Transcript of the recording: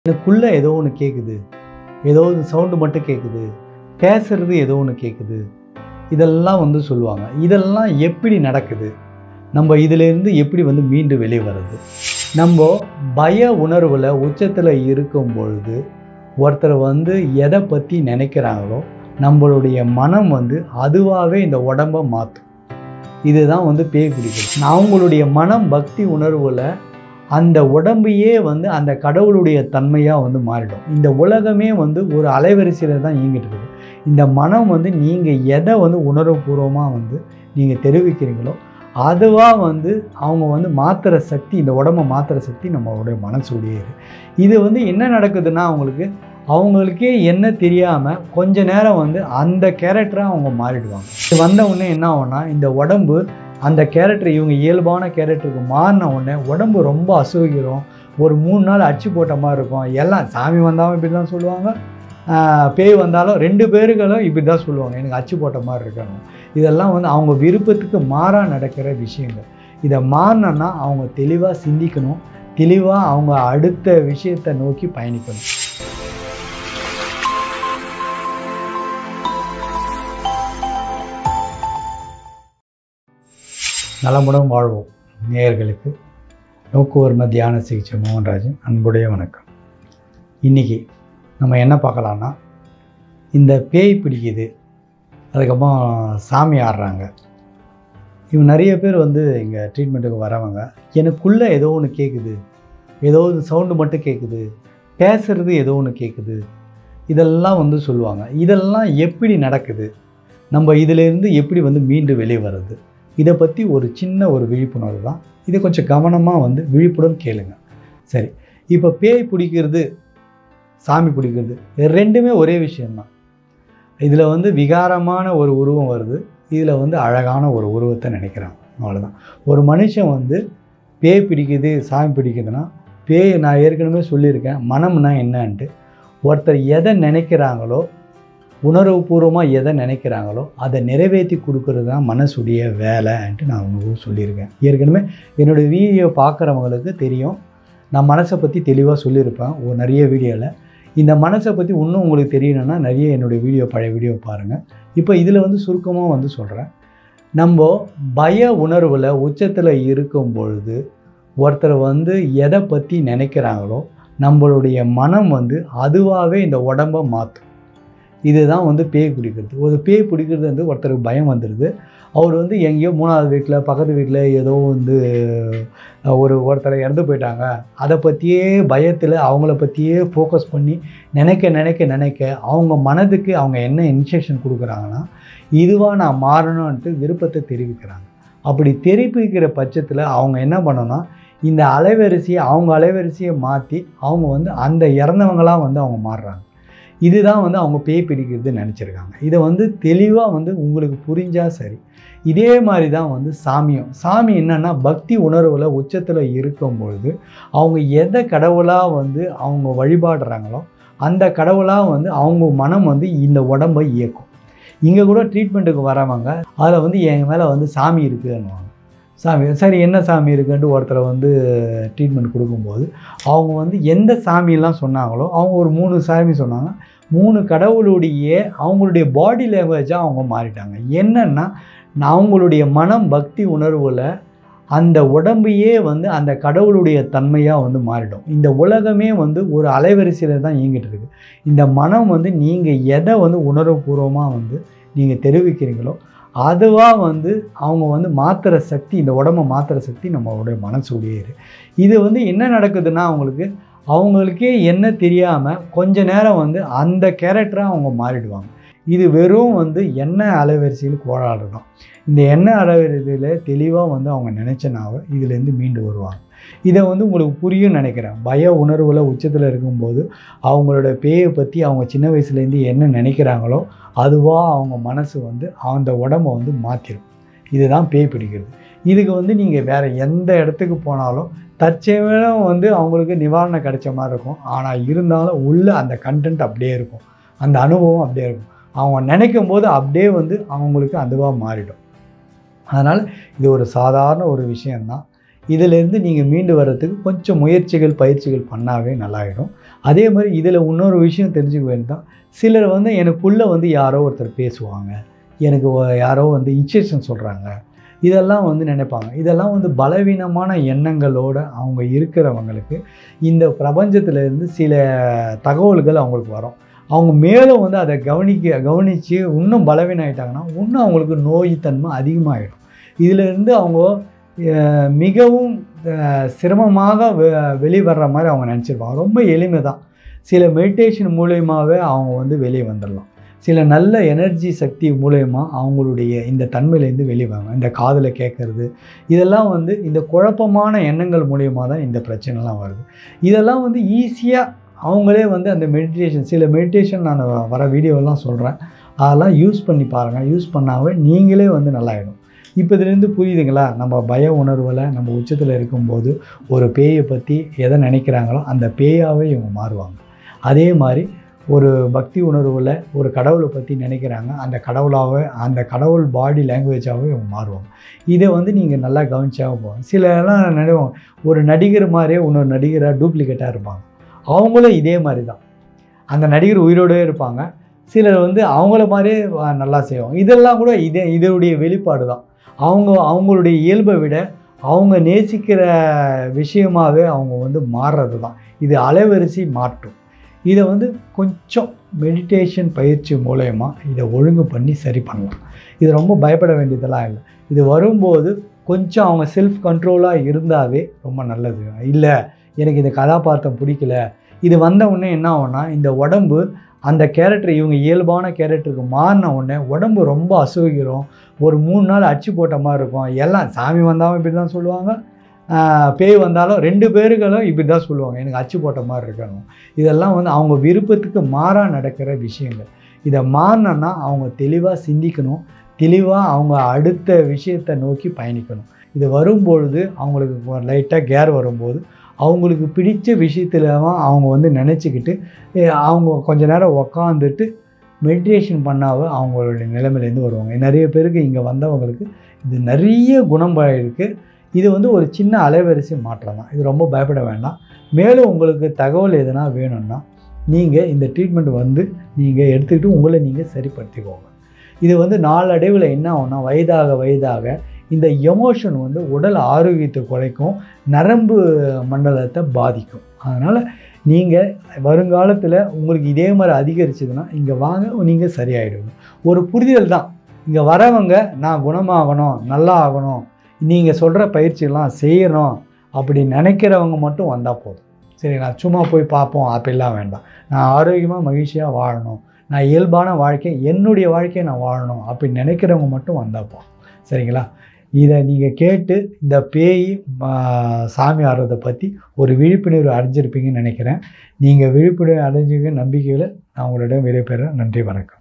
எனக்குள்ளே ஏதோ ஒன்று கேட்குது ஏதோ ஒரு சவுண்டு மட்டும் கேட்குது பேசுறது ஏதோ ஒன்று கேட்குது இதெல்லாம் வந்து சொல்லுவாங்க இதெல்லாம் எப்படி நடக்குது நம்ம இதிலேருந்து எப்படி வந்து மீண்டு வெளியே வர்றது நம்ம பய உணர்வில் உச்சத்தில் இருக்கும் பொழுது ஒருத்தர் வந்து எதை பற்றி நினைக்கிறாங்களோ நம்மளுடைய மனம் வந்து அதுவாகவே இந்த உடம்பை மாற்றும் இதுதான் வந்து பேய் பிடிக்கிறது அவங்களுடைய மனம் பக்தி உணர்வில் அந்த உடம்பையே வந்து அந்த கடவுளுடைய தன்மையாக வந்து மாறிடும் இந்த உலகமே வந்து ஒரு அலைவரிசையில் தான் இயங்கிட்டு இருக்குது இந்த மனம் வந்து நீங்கள் எதை வந்து உணர்வுபூர்வமாக வந்து நீங்கள் தெரிவிக்கிறீங்களோ அதுவாக வந்து அவங்க வந்து மாற்றுற சக்தி இந்த உடம்பை மாற்றுற சக்தி நம்மளுடைய மனசுடைய இருக்கு இது வந்து என்ன நடக்குதுன்னா அவங்களுக்கு அவங்களுக்கே என்ன தெரியாமல் கொஞ்ச நேரம் வந்து அந்த கேரக்டராக அவங்க மாறிடுவாங்க இது வந்த உடனே என்ன ஆகும்னா இந்த உடம்பு அந்த கேரக்டர் இவங்க இயல்பான கேரக்டருக்கு மாறின உடனே உடம்பு ரொம்ப அசௌகரம் ஒரு மூணு நாள் அச்சு போட்ட மாதிரி இருக்கும் எல்லாம் சாமி வந்தாலும் இப்படி தான் சொல்லுவாங்க ஆஹ் பேய் வந்தாலும் ரெண்டு பேருகளும் இப்படி தான் சொல்லுவாங்க எனக்கு அச்சு போட்ட மாதிரி இருக்கணும் இதெல்லாம் வந்து அவங்க விருப்பத்துக்கு மாறாக நடக்கிற விஷயங்கள் இதை மாறினா அவங்க தெளிவாக சிந்திக்கணும் தெளிவாக அவங்க அடுத்த விஷயத்தை நோக்கி பயணிக்கணும் நலமுடன் வாழ்வோம் நேயர்களுக்கு நோக்குவர்ம தியான சிகிச்சை மோகன்ராஜன் அன்புடைய வணக்கம் இன்றைக்கி நம்ம என்ன பார்க்கலான்னா இந்த பேய் பிடிக்குது அதுக்கப்புறம் சாமி ஆடுறாங்க இவங்க நிறைய பேர் வந்து இங்கே ட்ரீட்மெண்ட்டுக்கு வரவங்க எனக்குள்ளே ஏதோ ஒன்று கேட்குது ஏதோ ஒரு சவுண்டு மட்டும் கேட்குது பேசுறது ஏதோ ஒன்று கேட்குது இதெல்லாம் வந்து சொல்லுவாங்க இதெல்லாம் எப்படி நடக்குது நம்ம இதிலேருந்து எப்படி வந்து மீண்டு வெளியே வர்றது இதை பற்றி ஒரு சின்ன ஒரு விழிப்புணர்வு தான் இதை கொஞ்சம் கவனமாக வந்து விழிப்புடன் கேளுங்க சரி இப்போ பேய் பிடிக்கிறது சாமி பிடிக்கிறது இது ரெண்டுமே ஒரே விஷயம்தான் இதில் வந்து விகாரமான ஒரு உருவம் வருது இதில் வந்து அழகான ஒரு உருவத்தை நினைக்கிறாங்க அவ்வளோதான் ஒரு மனுஷன் வந்து பேய் பிடிக்குது சாமி பிடிக்குதுன்னா பேய் நான் ஏற்கனவே சொல்லியிருக்கேன் மனம்னா என்னன்ட்டு ஒருத்தர் எதை நினைக்கிறாங்களோ உணர்வுபூர்வமாக எதை நினைக்கிறாங்களோ அதை நிறைவேற்றி கொடுக்கறது தான் மனசுடைய வேலைன்ட்டு நான் உங்களுக்கு சொல்லியிருக்கேன் ஏற்கனவே என்னுடைய வீடியோ பார்க்குறவங்களுக்கு தெரியும் நான் மனசை பற்றி தெளிவாக சொல்லியிருப்பேன் ஒரு நிறைய வீடியோவில் இந்த மனசை பற்றி இன்னும் உங்களுக்கு தெரியணும்னா நிறைய என்னுடைய வீடியோ பழைய வீடியோ பாருங்கள் இப்போ இதில் வந்து சுருக்கமாக வந்து சொல்கிறேன் நம்ம பய உணர்வில் உச்சத்தில் இருக்கும் பொழுது ஒருத்தர் வந்து எதை பற்றி நினைக்கிறாங்களோ நம்மளுடைய மனம் வந்து அதுவாகவே இந்த உடம்பை மாற்றும் இதுதான் வந்து பேய் பிடிக்கிறது ஒரு பேய் பிடிக்கிறது வந்து ஒருத்தருக்கு பயம் வந்துடுது அவர் வந்து எங்கேயோ மூணாவது வீட்டில் பக்கத்து வீட்டில் ஏதோ வந்து ஒரு ஒருத்தரை இறந்து போயிட்டாங்க அதை பற்றியே பயத்தில் அவங்கள பற்றியே ஃபோக்கஸ் பண்ணி நினைக்க நினைக்க நினைக்க அவங்க மனதுக்கு அவங்க என்ன இன்ஸ்ட்ரக்ஷன் கொடுக்குறாங்கன்னா இதுவாக நான் மாறணும்ன்ட்டு விருப்பத்தை தெரிவிக்கிறாங்க அப்படி தெரிவிக்கிற பட்சத்தில் அவங்க என்ன பண்ணணும்னா இந்த அலைவரிசையை அவங்க அலைவரிசையை மாற்றி அவங்க வந்து அந்த இறந்தவங்களாக வந்து அவங்க மாறுறாங்க இதுதான் வந்து அவங்க பேய் பிடிக்கிறது நினச்சிருக்காங்க இதை வந்து தெளிவாக வந்து உங்களுக்கு புரிஞ்சால் சரி இதே மாதிரி தான் வந்து சாமியம் சாமி என்னென்னா பக்தி உணர்வில் உச்சத்தில் இருக்கும் பொழுது அவங்க எதை கடவுளாக வந்து அவங்க வழிபாடுறாங்களோ அந்த கடவுளாக வந்து அவங்க மனம் வந்து இந்த உடம்பை இயக்கும் இங்கே கூட ட்ரீட்மெண்ட்டுக்கு வரவங்க அதில் வந்து என் மேலே வந்து சாமி இருக்குன்னுவாங்க சாமி சரி என்ன சாமி இருக்குன்ட்டு ஒருத்தரை வந்து ட்ரீட்மெண்ட் கொடுக்கும்போது அவங்க வந்து எந்த சாமியெல்லாம் சொன்னாங்களோ அவங்க ஒரு மூணு சாமி சொன்னாங்க மூணு கடவுளுடைய அவங்களுடைய பாடி லாங்குவேஜாக அவங்க மாறிட்டாங்க என்னென்னா அவங்களுடைய மனம் பக்தி உணர்வில் அந்த உடம்பையே வந்து அந்த கடவுளுடைய தன்மையாக வந்து மாறிடும் இந்த உலகமே வந்து ஒரு அலைவரிசையில் தான் இயங்கிட்டு இருக்குது இந்த மனம் வந்து நீங்கள் எதை வந்து உணர்வுபூர்வமாக வந்து நீங்கள் தெரிவிக்கிறீங்களோ அதுவாக வந்து அவங்க வந்து மாற்றுற சக்தி இந்த உடம்பை மாற்றுற சக்தி நம்மளுடைய மனசுடைய இரு இது வந்து என்ன நடக்குதுன்னா அவங்களுக்கு அவங்களுக்கே என்ன தெரியாமல் கொஞ்ச நேரம் வந்து அந்த கேரக்டராக அவங்க மாறிடுவாங்க இது வெறும் வந்து எண்ணெய் அலைவரிசையில் கோளாறு தான் இந்த எண்ணெய் அலைவரிசையில் தெளிவாக வந்து அவங்க நினச்சனாவ இதுலேருந்து மீண்டு வருவாங்க இதை வந்து உங்களுக்கு புரியும் நினைக்கிறேன் பய உணர்வில் உச்சத்தில் இருக்கும்போது அவங்களோட பேயை பற்றி அவங்க சின்ன வயசுலேருந்து என்ன நினைக்கிறாங்களோ அதுவாக அவங்க மனசு வந்து அந்த உடம்பை வந்து மாற்றிடும் இதுதான் பேய் பிடிக்கிறது இதுக்கு வந்து நீங்கள் வேறு எந்த இடத்துக்கு போனாலும் தற்செயலும் வந்து அவங்களுக்கு நிவாரணம் கிடைச்ச மாதிரி இருக்கும் ஆனால் இருந்தாலும் உள்ள அந்த கண்டென்ட் அப்படியே இருக்கும் அந்த அனுபவம் அப்படியே இருக்கும் அவங்க நினைக்கும் போது அப்படியே வந்து அவங்களுக்கு அதுவாக மாறிடும் அதனால் இது ஒரு சாதாரண ஒரு விஷயந்தான் இதிலேருந்து நீங்கள் மீண்டு வர்றதுக்கு கொஞ்சம் முயற்சிகள் பயிற்சிகள் பண்ணாவே நல்லாயிடும் அதே மாதிரி இதில் இன்னொரு விஷயம் தெரிஞ்சுக்க வேண்டியதான் சிலர் வந்து எனக்குள்ளே வந்து யாரோ ஒருத்தர் பேசுவாங்க எனக்கு ஒ- யாரோ வந்து இன்ஸ்ட்ரக்ஷன் சொல்கிறாங்க இதெல்லாம் வந்து நினைப்பாங்க இதெல்லாம் வந்து பலவீனமான எண்ணங்களோட அவங்க இருக்கிறவங்களுக்கு இந்த பிரபஞ்சத்துல இருந்து சில தகவல்கள் அவங்களுக்கு வரும் அவங்க மேலும் வந்து அதை கவனிக்க கவனித்து இன்னும் பலவீனம் ஆயிட்டாங்கன்னா இன்னும் அவங்களுக்கு நோய் தன்மை அதிகமாகிடும் இதிலிருந்து அவங்க அஹ், மிகவும் அஹ், சிரமமாக வெ- வெளிவர்ற மாதிரி அவங்க நினச்சிருப்பாங்க ரொம்ப எளிமை தான் சில மெடிடேஷன் மூலயமாவே அவங்க வந்து வெளியே வந்துடலாம் சில நல்ல எனர்ஜி சக்தி மூலயமா அவங்களுடைய இந்த தன்மையிலேருந்து வெளியே வாங்க இந்த காதில் கேட்குறது இதெல்லாம் வந்து இந்த குழப்பமான எண்ணங்கள் மூலயமா தான் இந்த பிரச்சனைலாம் வருது இதெல்லாம் வந்து ஈஸியாக அவங்களே வந்து அந்த மெடிடேஷன் சில மெடிடேஷன் நான் வர வீடியோலாம் சொல்கிறேன் அதெல்லாம் யூஸ் பண்ணி பாருங்கள் யூஸ் பண்ணாவே நீங்களே வந்து நல்லாயிடும் இப்போ இதுலேருந்து புரியுதுங்களா நம்ம பய உணர்வில் நம்ம உச்சத்தில் இருக்கும்போது ஒரு பேயை பற்றி எதை நினைக்கிறாங்களோ அந்த பேயாவே இவங்க மாறுவாங்க அதே மாதிரி ஒரு பக்தி உணர்வில் ஒரு கடவுளை பற்றி நினைக்கிறாங்க அந்த கடவுளாகவே அந்த கடவுள் பாடி லாங்குவேஜாகவே இவங்க மாறுவாங்க இதை வந்து நீங்கள் நல்லா கவனிச்சாக போகும் சிலர்லாம் நினைவாங்க ஒரு நடிகர் மாதிரியே இன்னொரு நடிகராக டூப்ளிகேட்டாக இருப்பாங்க அவங்களும் இதே மாதிரி தான் அந்த நடிகர் உயிரோடவே இருப்பாங்க சிலர் வந்து அவங்கள மாதிரியே வ- நல்லா செய்வாங்க இதெல்லாம் கூட இதே இதனுடைய வெளிப்பாடு தான் அவங்க அவங்களுடைய இயல்பை விட அவங்க நேசிக்கிற விஷயமாகவே அவங்க வந்து மாறுறது தான் இது அலைவரிசை மாற்றும் இதை வந்து கொஞ்சம் மெடிடேஷன் பயிற்சி மூலயமா இதை ஒழுங்கு பண்ணி சரி பண்ணலாம் இது ரொம்ப பயப்பட வேண்டியதெல்லாம் இல்லை இது வரும்போது கொஞ்சம் அவங்க செல்ஃப் கண்ட்ரோலாக இருந்தாவே ரொம்ப நல்லது இல்லை எனக்கு இந்த கதாபாத்திரம் பிடிக்கல இது வந்த உடனே என்ன ஆகும்னா இந்த உடம்பு அந்த கேரக்டர் இவங்க இயல்பான கேரக்டருக்கு மாறின உடனே உடம்பு ரொம்ப அசுகிரும் ஒரு மூணு நாள் அச்சு போட்ட மாதிரி இருக்கும் எல்லாம் சாமி வந்தாலும் இப்படி தான் சொல்லுவாங்க ஆஹ் பேய் வந்தாலும் ரெண்டு பேருகளும் இப்படி தான் சொல்லுவாங்க எனக்கு அச்சு போட்ட மாதிரி இருக்கணும் இதெல்லாம் வந்து அவங்க விருப்பத்துக்கு மாறாக நடக்கிற விஷயங்கள் இதை மாறினா அவங்க தெளிவாக சிந்திக்கணும் தெளிவாக அவங்க அடுத்த விஷயத்தை நோக்கி பயணிக்கணும் இது வரும்பொழுது அவங்களுக்கு லைட்டாக கேர் வரும்போது அவங்களுக்கு பிடிச்ச விஷயத்துல அவங்க வந்து நினச்சிக்கிட்டு அவங்க கொஞ்ச நேரம் உக்காந்துட்டு மெடிடேஷன் பண்ணாவே அவங்களுடைய நிலைமையிலேருந்து வருவாங்க நிறைய பேருக்கு இங்கே வந்தவங்களுக்கு இது நிறைய குணம் இருக்குது இது வந்து ஒரு சின்ன அலைவரிசை மாற்றம் தான் இது ரொம்ப பயப்பட வேண்டாம் மேலும் உங்களுக்கு தகவல் எதனா வேணும்னா நீங்கள் இந்த ட்ரீட்மெண்ட் வந்து நீங்கள் எடுத்துக்கிட்டு உங்களை நீங்கள் சரிப்படுத்திக்கோங்க இது வந்து நாளடைவில் என்ன ஆகும்னா வயதாக வயதாக இந்த எமோஷன் வந்து உடல் ஆரோக்கியத்தை குறைக்கும் நரம்பு மண்டலத்தை பாதிக்கும் அதனால் நீங்கள் வருங்காலத்தில் உங்களுக்கு இதே மாதிரி அதிகரிச்சதுன்னா இங்கே வாங்க நீங்கள் சரியாயிடுவீங்க ஒரு புரிதல் தான் இங்கே வரவங்க நான் குணமாகணும் நல்லா ஆகணும் நீங்கள் சொல்கிற பயிற்சியெல்லாம் செய்யணும் அப்படி நினைக்கிறவங்க மட்டும் வந்தால் போதும் சரி நான் சும்மா போய் பார்ப்போம் அப்படிலாம் வேண்டாம் நான் ஆரோக்கியமாக மகிழ்ச்சியாக வாழணும் நான் இயல்பான வாழ்க்கை என்னுடைய வாழ்க்கையை நான் வாழணும் அப்படி நினைக்கிறவங்க மட்டும் வந்தால் போதும் சரிங்களா இதை நீங்கள் கேட்டு இந்த பேய் ஆ, சாமி ஆடுறதை பற்றி ஒரு விழிப்புணர்வு அடைஞ்சிருப்பீங்கன்னு நினைக்கிறேன் நீங்கள் விழிப்புணர்வு அடைஞ்சிங்க நம்பிக்கையில் நான் உங்களிடம் விடைபெறேன் நன்றி வணக்கம்